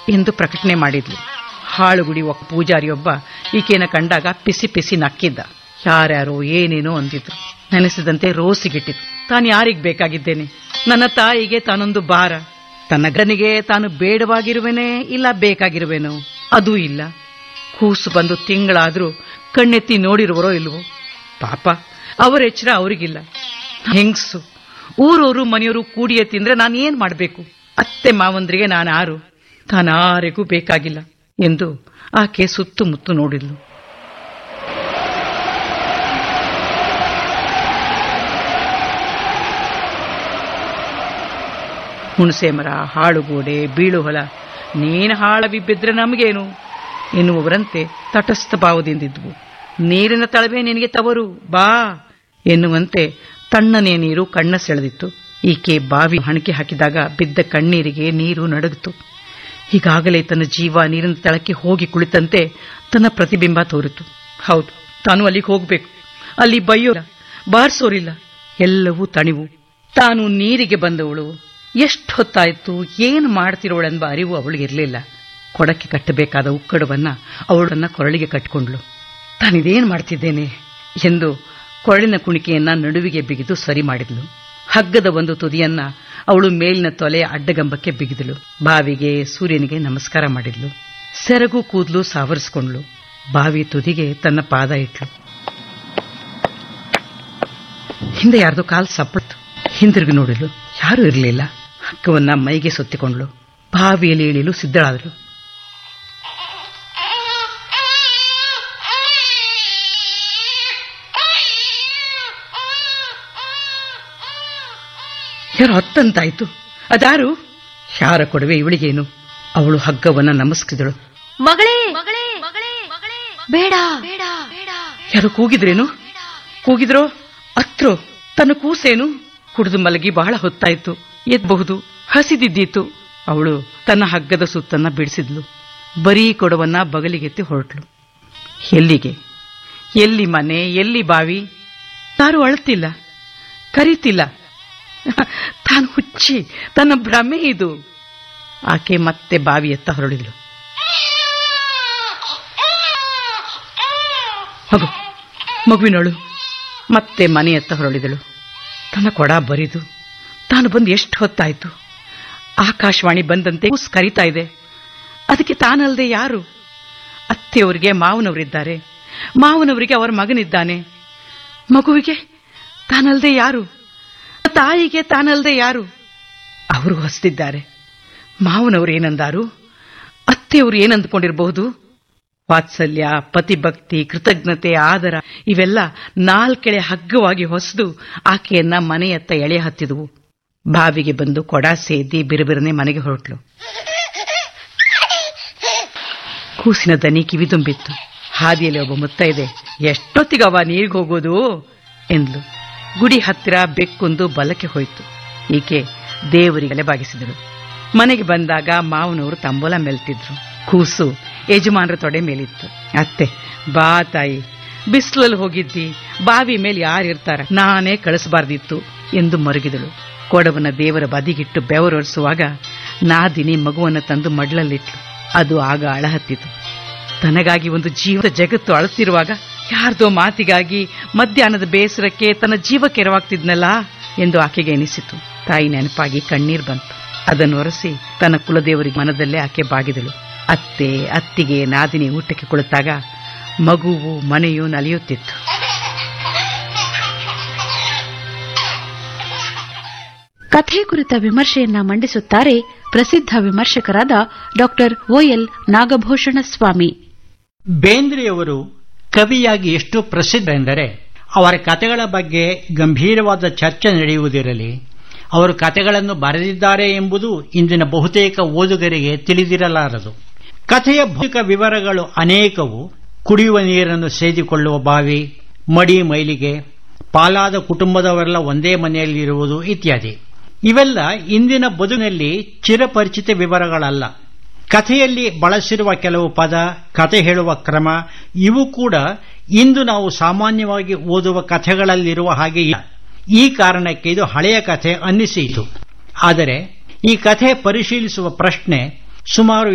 ಎಂದು ಪ್ರಕಟಣೆ ಮಾಡಿದ್ಲು ಹಾಳುಗುಡಿ ಒಬ್ಬ ಪೂಜಾರಿಯೊಬ್ಬ ಈಕೆನ ಕಂಡಾಗ ಪಿಸಿ ಪಿಸಿ ನಕ್ಕಿದ್ದ ಯಾರ್ಯಾರೋ ಏನೇನೋ ಅಂದಿದ್ರು ನೆನೆಸಿದಂತೆ ರೋಸಿಗಿಟ್ಟಿತು ತಾನು ಯಾರಿಗ್ ಬೇಕಾಗಿದ್ದೇನೆ ನನ್ನ ತಾಯಿಗೆ ತಾನೊಂದು ಭಾರ ತನ್ನ ಗನಿಗೆ ತಾನು ಬೇಡವಾಗಿರುವೆನೇ ಇಲ್ಲ ಬೇಕಾಗಿರುವೆನೋ ಅದೂ ಇಲ್ಲ ಕೂಸು ಬಂದು ತಿಂಗಳಾದ್ರೂ ಕಣ್ಣೆತ್ತಿ ನೋಡಿರುವರೋ ಇಲ್ವೋ ಪಾಪ ಅವರ ಎಚ್ಚರ ಅವರಿಗಿಲ್ಲ ಹೆಂಗ್ಸು ಊರೂರು ಮನೆಯವರು ಕೂಡಿಯೇ ತಿಂದ್ರೆ ನಾನು ಏನ್ ಮಾಡಬೇಕು ಅತ್ತೆ ಮಾವಂದ್ರಿಗೆ ನಾನು ಆರು ತಾನಾರಿಗೂ ಬೇಕಾಗಿಲ್ಲ ಎಂದು ಆಕೆ ಸುತ್ತಮುತ್ತ ನೋಡಿದ್ಲು ಹುಣಸೆ ಮರ ಹಾಳುಗೋಡೆ ಬೀಳು ಹೊಲ ನೀನು ಹಾಳವಿ ಬಿದ್ರೆ ನಮಗೇನು ಎನ್ನುವವರಂತೆ ತಟಸ್ಥ ಭಾವದಿಂದಿದ್ವು ನೀರಿನ ತಳವೆ ನಿನಗೆ ತವರು ಬಾ ಎನ್ನುವಂತೆ ತಣ್ಣನೆ ನೀರು ಕಣ್ಣ ಸೆಳೆದಿತ್ತು ಈಕೆ ಬಾವಿ ಹಣಕೆ ಹಾಕಿದಾಗ ಬಿದ್ದ ಕಣ್ಣೀರಿಗೆ ನೀರು ನಡಗಿತು ಈಗಾಗಲೇ ತನ್ನ ಜೀವ ನೀರಿನ ತಳಕ್ಕೆ ಹೋಗಿ ಕುಳಿತಂತೆ ತನ್ನ ಪ್ರತಿಬಿಂಬ ತೋರಿತು ಹೌದು ತಾನು ಅಲ್ಲಿಗೆ ಹೋಗಬೇಕು ಅಲ್ಲಿ ಬೈಯೋಲ್ಲ ಬಾರಿಸೋರಿಲ್ಲ ಎಲ್ಲವೂ ತಣಿವು ತಾನು ನೀರಿಗೆ ಬಂದವಳು ಎಷ್ಟು ಹೊತ್ತಾಯ್ತು ಏನು ಮಾಡ್ತಿರೋಳೆಂಬ ಅರಿವು ಅವಳಿಗಿರಲಿಲ್ಲ ಕೊಡಕ್ಕೆ ಕಟ್ಟಬೇಕಾದ ಉಕ್ಕಡವನ್ನ ಅವಳನ್ನ ಕೊರಳಿಗೆ ಕಟ್ಟಿಕೊಂಡ್ಳು ತಾನಿದೇನು ಮಾಡ್ತಿದ್ದೇನೆ ಎಂದು ಕೊರಳಿನ ಕುಣಿಕೆಯನ್ನ ನಡುವಿಗೆ ಬಿಗಿದು ಸರಿ ಮಾಡಿದ್ಲು ಹಗ್ಗದ ಒಂದು ತುದಿಯನ್ನ ಅವಳು ಮೇಲಿನ ತೊಲೆಯ ಅಡ್ಡಗಂಬಕ್ಕೆ ಬಿಗಿದಳು ಬಾವಿಗೆ ಸೂರ್ಯನಿಗೆ ನಮಸ್ಕಾರ ಮಾಡಿದ್ಲು ಸೆರಗು ಕೂದಲು ಸಾವರಿಸಿಕೊಂಡ್ಲು ಬಾವಿ ತುದಿಗೆ ತನ್ನ ಪಾದ ಇಟ್ಲು ಹಿಂದೆ ಯಾರ್ದೋ ಕಾಲ್ ಸಪ್ಪಳ್ತು ಹಿಂದಿರುಗಿ ನೋಡಿದ್ಲು ಯಾರೂ ಇರಲಿಲ್ಲ ಹಗ್ಗವನ್ನ ಮೈಗೆ ಸುತ್ತಿಕೊಂಡ್ಲು ಬಾವಿಯಲ್ಲಿ ಇಳಿಯಲು ಸಿದ್ಧಳಾದಳು ಯಾರು ಹತ್ತಂತಾಯ್ತು ಅದಾರು ಯಾರ ಕೊಡವೆ ಇವಳಿಗೇನು ಅವಳು ಹಗ್ಗವನ್ನ ನಮಸ್ಕಿದಳು ಮಗಳೇ ಬೇಡ ಯಾರು ಕೂಗಿದ್ರೇನು ಕೂಗಿದ್ರೋ ಅತ್ರೋ ತನ್ನ ಕೂಸೇನು ಕುಡಿದು ಮಲಗಿ ಬಹಳ ಹೊತ್ತಾಯ್ತು ಎದ್ಬಹುದು ಹಸಿದಿದ್ದೀತು ಅವಳು ತನ್ನ ಹಗ್ಗದ ಸುತ್ತನ್ನ ಬಿಡಿಸಿದ್ಲು ಬರೀ ಕೊಡವನ್ನ ಬಗಲಿಗೆತ್ತಿ ಹೊರಟ್ಲು ಎಲ್ಲಿಗೆ ಎಲ್ಲಿ ಮನೆ ಎಲ್ಲಿ ಬಾವಿ ಯಾರು ಅಳುತ್ತಿಲ್ಲ ಕರೀತಿಲ್ಲ ತಾನು ಹುಚ್ಚಿ ತನ್ನ ಭ್ರಮೆ ಇದು ಆಕೆ ಮತ್ತೆ ಬಾವಿಯತ್ತ ಹೊರಳಿದ್ಲು ಮಗು ಮಗುವಿನಳು ಮತ್ತೆ ಮನೆಯತ್ತ ಹೊರಳಿದಳು ತನ್ನ ಕೊಡ ಬರಿದು ತಾನು ಬಂದು ಎಷ್ಟು ಹೊತ್ತಾಯ್ತು ಆಕಾಶವಾಣಿ ಬಂದಂತೆ ಕೂಸು ಕರೀತಾ ಇದೆ ಅದಕ್ಕೆ ತಾನಲ್ಲದೆ ಯಾರು ಅತ್ತೆಯವರಿಗೆ ಮಾವನವರಿದ್ದಾರೆ ಮಾವನವರಿಗೆ ಅವರ ಮಗನಿದ್ದಾನೆ ಮಗುವಿಗೆ ತಾನಲ್ಲದೆ ಯಾರು ತಾಯಿಗೆ ತಾನಲ್ಲದೆ ಯಾರು ಅವರು ಹೊಸ್ತಿದ್ದಾರೆ ಮಾವನವರು ಏನಂದಾರು ಅತ್ತೆಯವರು ಏನಂದ್ಕೊಂಡಿರಬಹುದು ವಾತ್ಸಲ್ಯ ಪತಿಭಕ್ತಿ ಕೃತಜ್ಞತೆ ಆದರ ಇವೆಲ್ಲ ನಾಲ್ಕೆಳೆ ಹಗ್ಗವಾಗಿ ಹೊಸದು ಆಕೆಯನ್ನ ಮನೆಯತ್ತ ಎಳೆ ಹತ್ತಿದವು ಬಾವಿಗೆ ಬಂದು ಕೊಡ ಸೇದಿ ಬಿರುಬಿರನೆ ಮನೆಗೆ ಹೊರಟ್ಲು ಕೂಸಿನ ದನಿ ಕಿವಿದುಂಬಿತ್ತು ಹಾದಿಯಲ್ಲಿ ಒಬ್ಬ ಮುತ್ತೈದೆ ಎಷ್ಟೊತ್ತಿಗವ ನೀರಿಗೆ ಹೋಗೋದು ಎಂದ್ಲು ಗುಡಿ ಹತ್ತಿರ ಬೆಕ್ಕೊಂದು ಬಲಕ್ಕೆ ಹೋಯಿತು ಈಕೆ ದೇವರಿಗೆ ಅಲೆಬಾಗಿಸಿದಳು ಮನೆಗೆ ಬಂದಾಗ ಮಾವನವರು ತಂಬೋಲ ಮೆಲ್ತಿದ್ರು ಕೂಸು ಯಜಮಾನರ ತೊಡೆ ಮೇಲಿತ್ತು ಅತ್ತೆ ಬಾ ತಾಯಿ ಬಿಸಿಲಲ್ಲಿ ಹೋಗಿದ್ದಿ ಬಾವಿ ಮೇಲೆ ಯಾರಿರ್ತಾರ ನಾನೇ ಕಳಿಸಬಾರ್ದಿತ್ತು ಎಂದು ಮರುಗಿದಳು ಕೊಡವನ್ನ ದೇವರ ಬದಿಗಿಟ್ಟು ಬೆವರೊರೆಸುವಾಗ ನಾದಿನಿ ಮಗುವನ್ನ ತಂದು ಮಡ್ಲಲ್ಲಿಟ್ಲು ಅದು ಆಗ ಅಳಹತ್ತಿತು ತನಗಾಗಿ ಒಂದು ಜೀವದ ಜಗತ್ತು ಅಳುತ್ತಿರುವಾಗ ಯಾರ್ದೋ ಮಾತಿಗಾಗಿ ಮಧ್ಯಾಹ್ನದ ಬೇಸರಕ್ಕೆ ತನ್ನ ಜೀವ ಕೆರವಾಗ್ತಿದ್ನಲ್ಲ ಎಂದು ಆಕೆಗೆ ಎನಿಸಿತು ತಾಯಿ ನೆನಪಾಗಿ ಕಣ್ಣೀರ್ ಬಂತು ಅದನ್ನು ಒರೆಸಿ ತನ್ನ ಕುಲದೇವರಿಗೆ ಮನದಲ್ಲೇ ಆಕೆ ಬಾಗಿದಳು ಅತ್ತೆ ಅತ್ತಿಗೆ ನಾದಿನಿ ಊಟಕ್ಕೆ ಕುಳಿತಾಗ ಮಗುವು ಮನೆಯು ನಲಿಯುತ್ತಿತ್ತು ಕಥೆ ಕುರಿತ ವಿಮರ್ಶೆಯನ್ನ ಮಂಡಿಸುತ್ತಾರೆ ಪ್ರಸಿದ್ಧ ವಿಮರ್ಶಕರಾದ ಡಾಕ್ಟರ್ ಓಎಲ್ ನಾಗಭೂಷಣ ಸ್ವಾಮಿ ಬೇಂದ್ರೆಯವರು ಕವಿಯಾಗಿ ಎಷ್ಟು ಪ್ರಸಿದ್ಧ ಎಂದರೆ ಅವರ ಕಥೆಗಳ ಬಗ್ಗೆ ಗಂಭೀರವಾದ ಚರ್ಚೆ ನಡೆಯುವುದಿರಲಿ ಅವರು ಕಥೆಗಳನ್ನು ಬರೆದಿದ್ದಾರೆ ಎಂಬುದು ಇಂದಿನ ಬಹುತೇಕ ಓದುಗರಿಗೆ ತಿಳಿದಿರಲಾರದು ಕಥೆಯ ಭೌತಿಕ ವಿವರಗಳು ಅನೇಕವು ಕುಡಿಯುವ ನೀರನ್ನು ಸೇದಿಕೊಳ್ಳುವ ಬಾವಿ ಮಡಿ ಮೈಲಿಗೆ ಪಾಲಾದ ಕುಟುಂಬದವರೆಲ್ಲ ಒಂದೇ ಮನೆಯಲ್ಲಿರುವುದು ಇತ್ಯಾದಿ ಇವೆಲ್ಲ ಇಂದಿನ ಬದುಕಿನಲ್ಲಿ ಚಿರಪರಿಚಿತ ವಿವರಗಳಲ್ಲ ಕಥೆಯಲ್ಲಿ ಬಳಸಿರುವ ಕೆಲವು ಪದ ಕಥೆ ಹೇಳುವ ಕ್ರಮ ಇವು ಕೂಡ ಇಂದು ನಾವು ಸಾಮಾನ್ಯವಾಗಿ ಓದುವ ಕಥೆಗಳಲ್ಲಿರುವ ಹಾಗೆ ಇಲ್ಲ ಈ ಕಾರಣಕ್ಕೆ ಇದು ಹಳೆಯ ಕಥೆ ಅನ್ನಿಸಿತು ಆದರೆ ಈ ಕಥೆ ಪರಿಶೀಲಿಸುವ ಪ್ರಶ್ನೆ ಸುಮಾರು